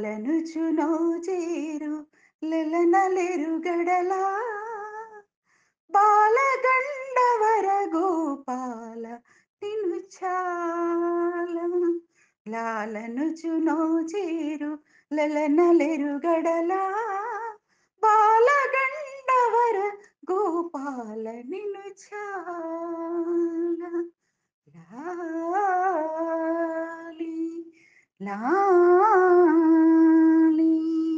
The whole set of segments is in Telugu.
లాలనుచునో చేరు లెలనలెరుగడలా బాలగండవర గోపాల నిను చాల లాలనుచునో చేరు లెలనలెరుగడలా బాలగండవర గోపాల నిను చాల లాలి లాలి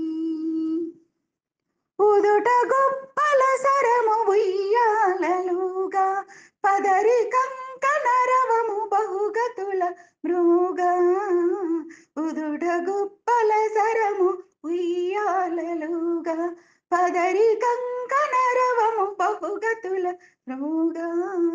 ఉదుట గొప్పల సరము ఉయ్యాలలుగా పదరి కంకణ రవము బహుగతుల మృగా ఉదుట గొప్పల సరము ఉయ్యాలలుగా పదరి కంకణ రవము బహుగతుల మృగా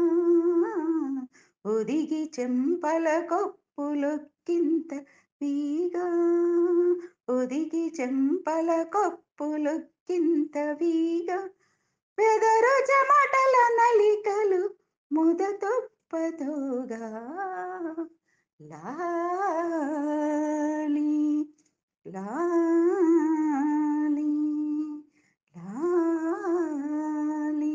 ఒదిగి చెంపల కొప్పులొక్కింత వీగా ఒదిగి చెంపల కొప్పులొక్కింత వీగా వెదరు చెమటల నలికలు ముదతొప్పతోగా లాలి లాలి లాలి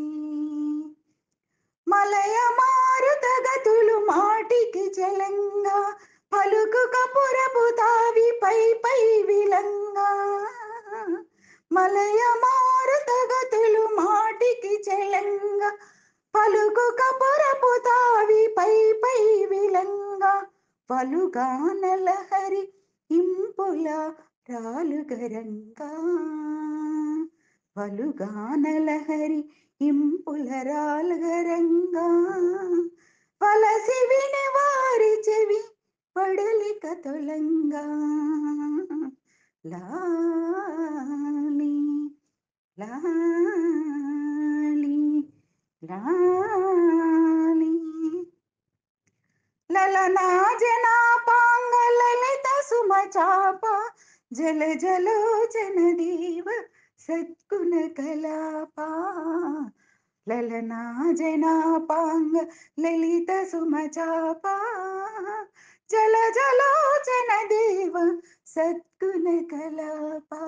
మలయ మారుత గతులు మాటికి జలంగా పలుకు కపురపు తావి పై పై విలంగా మలయ మారుత గతులు మాటికి జలంగా పలుకు కపురపు తావి పై పై విలంగా పలుగానల హరి ఇంపుల రాలుగరంగా పలుగానల హరి ఇంపుల రాలుగరంగా వలసి విని వారి చెవి పడలిక తొలంగా లాలి లాలి లాలి లలనా జనాపాంగ లలిత సుమచాప జల జలోచన దీవ సద్గుణ కలాపా లలనా జనాపాంగ లలిత సుమచాప జల జలోచన దేవ సద్గుణ కలాపా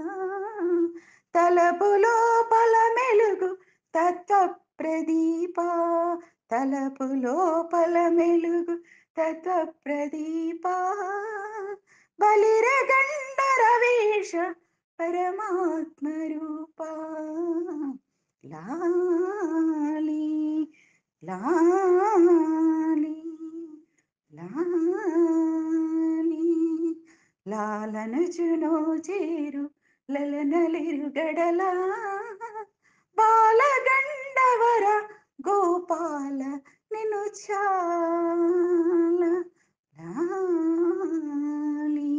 తలపులో పల మెలుగు తత్వ ప్రదీప తలపు లోపల మెలుగు తత్వ ప్రదీప బలిర గండర వేష పరమాత్మ రూప లాలి లాలి లాలి లాలనుచునో చేరు లలనలిరుగడలా బాలగండవర గోపాల నిను చాల లాలి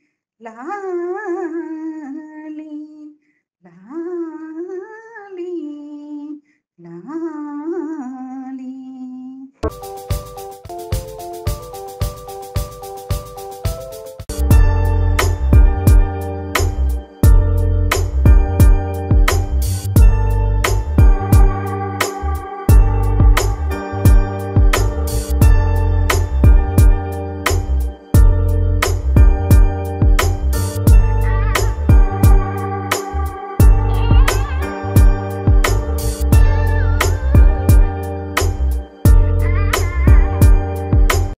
లాలి లాలి లాలి